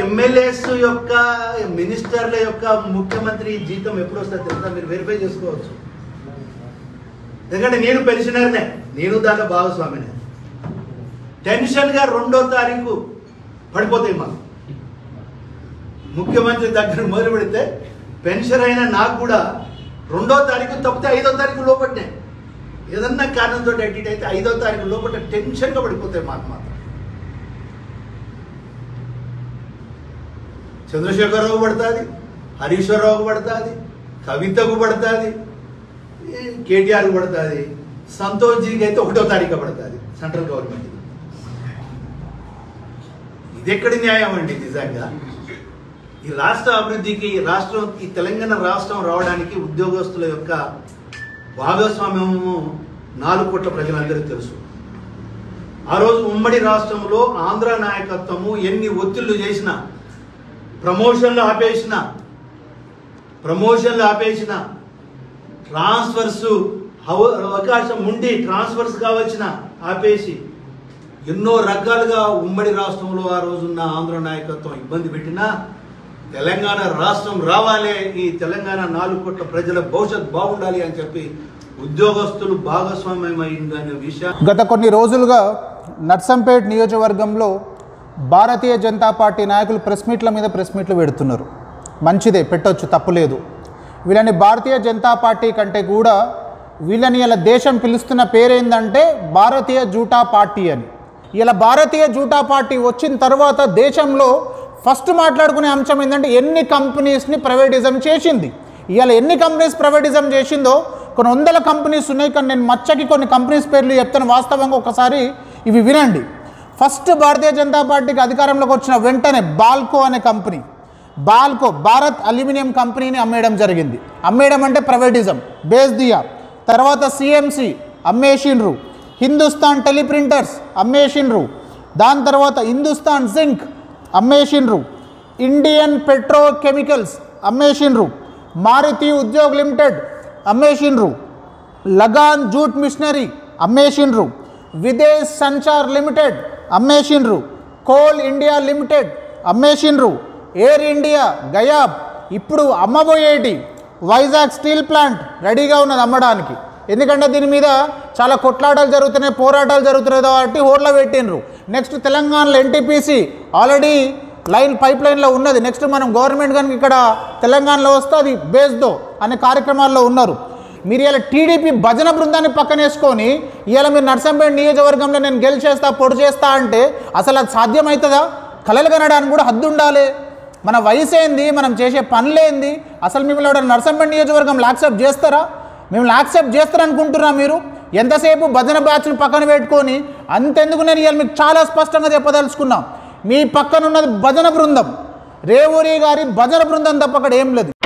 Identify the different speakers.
Speaker 1: MLAs యొక్క మినిస్టర్ల యొక్క ముఖ్యమంత్రి జీతం ఎప్పుడు వస్తుందో తెలుసా మీరు వెరిఫై చేసుకోవచ్చు ఎందుకంటే నేను పెన్షనర్నే నేను దాంట్లో భాగస్వామినే టెన్షన్గా రెండో తారీఖు పడిపోతాయి మాకు ముఖ్యమంత్రి దగ్గర మొదలు పెడితే పెన్షన్ అయినా నాకు కూడా రెండో తారీఖు తప్పితే ఐదో తారీఖు లోపట్నే ఏదన్నా కారణంతో అడ్డిట్ అయితే ఐదో తారీఖు లోపల టెన్షన్గా పడిపోతాయి మాకు మాత్రం చంద్రశేఖరరావు పడుతుంది హరీశ్వరరావుకు పడుతుంది కవితకు పడుతుంది కేటీఆర్కు పడుతుంది సంతోష్జీకి అయితే ఒకటో తారీఖు పడుతుంది సెంట్రల్ గవర్నమెంట్ ఇది ఎక్కడి న్యాయం అండి నిజంగా ఈ రాష్ట్ర అభివృద్ధికి ఈ రాష్ట్రం ఈ తెలంగాణ రాష్ట్రం రావడానికి ఉద్యోగస్తుల యొక్క భాగస్వామ్యము నాలుగు కోట్ల ప్రజలందరికీ తెలుసు ఆ రోజు ఉమ్మడి రాష్ట్రంలో ఆంధ్ర నాయకత్వము ఎన్ని ఒత్తిళ్లు చేసినా ప్రమోషన్లు ఆపేసిన ప్రమోషన్లు ఆపేసిన ట్రాన్స్ఫర్స్ అవ- అవకాశం ఉండి ట్రాన్స్ఫర్స్ కావాల్సిన ఆపేసి ఎన్నో రకాలుగా ఉమ్మడి రాష్ట్రంలో ఆ రోజున్న ఆంధ్ర నాయకత్వం ఇబ్బంది పెట్టినా తెలంగాణ రాష్ట్రం రావాలి ఈ తెలంగాణ నాలుగు కోట్ల ప్రజల భవిష్యత్ బాగుండాలి అని చెప్పి ఉద్యోగస్తులు భాగస్వామ్యమైందనే విషయం
Speaker 2: గత కొన్ని రోజులుగా నర్సంపేట్ నియోజకవర్గంలో భారతీయ జనతా పార్టీ నాయకులు ప్రెస్ మీట్ల మీద ప్రెస్ మీట్లు పెడుతున్నారు మంచిదే పెట్టొచ్చు తప్పులేదు వీళ్ళని భారతీయ జనతా పార్టీ కంటే కూడా వీళ్ళని ఇలా దేశం పిలుస్తున్న పేరేందంటే భారతీయ జూటా పార్టీ అని ఇలా భారతీయ జూటా పార్టీ వచ్చిన తర్వాత దేశంలో ఫస్ట్ మాట్లాడుకునే అంశం ఏంటంటే ఎన్ని కంపెనీస్ని ప్రైవేటిజం చేసింది ఇవాళ ఎన్ని కంపెనీస్ ప్రైవేటిజం చేసిందో కొన్ని వందల కంపెనీస్ ఉన్నాయి కానీ నేను మచ్చకి కొన్ని కంపెనీస్ పేర్లు చెప్తాను వాస్తవంగా ఒకసారి ఇవి వినండి ఫస్ట్ భారతీయ జనతా పార్టీకి అధికారంలోకి వచ్చిన వెంటనే బాల్కో అనే కంపెనీ బాల్కో భారత్ అల్యూమినియం కంపెనీని అమ్మేయడం జరిగింది అమ్మేయడం అంటే ప్రైవేటిజం బేస్ దియా తర్వాత సిఎంసి అమ్మేసిండ్రు హిందుస్థాన్ టెలిప్రింటర్స్ అమ్మేసిండ్రు దాని తర్వాత హిందుస్థాన్ జింక్ అమ్మేసిండ్రు ఇండియన్ పెట్రో కెమికల్స్ అమ్మేసిండ్రు మారుతి ఉద్యోగ్ లిమిటెడ్ అమ్మేసిండ్రు లగాన్ జూట్ మిషనరీ అమ్మేసిండ్రు విదేశ్ సంచార్ లిమిటెడ్ అమ్మేసిండ్రు కోల్ ఇండియా లిమిటెడ్ అమ్మేసిండ్రు ఎయిర్ ఇండియా గయాబ్ ఇప్పుడు అమ్మబోయేటి వైజాగ్ స్టీల్ ప్లాంట్ రెడీగా ఉన్నది అమ్మడానికి ఎందుకంటే దీని మీద చాలా కొట్లాటలు జరుగుతున్నాయి పోరాటాలు జరుగుతున్నాయి కాబట్టి హోర్లో పెట్టిండ్రు నెక్స్ట్ తెలంగాణలో ఎన్టీపీసీ ఆల్రెడీ లైన్ పైప్ లైన్లో ఉన్నది నెక్స్ట్ మనం గవర్నమెంట్ కనుక ఇక్కడ తెలంగాణలో వస్తే అది బేస్దో అనే కార్యక్రమాల్లో ఉన్నారు మీరు ఇలా టీడీపీ భజన బృందాన్ని పక్కనేసుకొని ఇవాళ మీరు నర్సంపేట నియోజకవర్గంలో నేను గెలిచేస్తా పొడి చేస్తా అంటే అసలు అది సాధ్యమవుతుందా కలలు కనడానికి కూడా హద్దు ఉండాలి మన వయసు ఏంది మనం చేసే పనులేంది అసలు మిమ్మల్ని ఎవరైనా నర్సంపేట నియోజకవర్గంలో యాక్సెప్ట్ చేస్తారా మిమ్మల్ని యాక్సెప్ట్ చేస్తారనుకుంటున్నా మీరు ఎంతసేపు భజన బ్యాచ్ని పక్కన పెట్టుకొని అంతెందుకు నేను ఇవాళ మీకు చాలా స్పష్టంగా చెప్పదలుచుకున్నాం మీ పక్కన ఉన్నది భజన బృందం రేవూరి గారి భజన బృందం తప్ప అక్కడ ఏం లేదు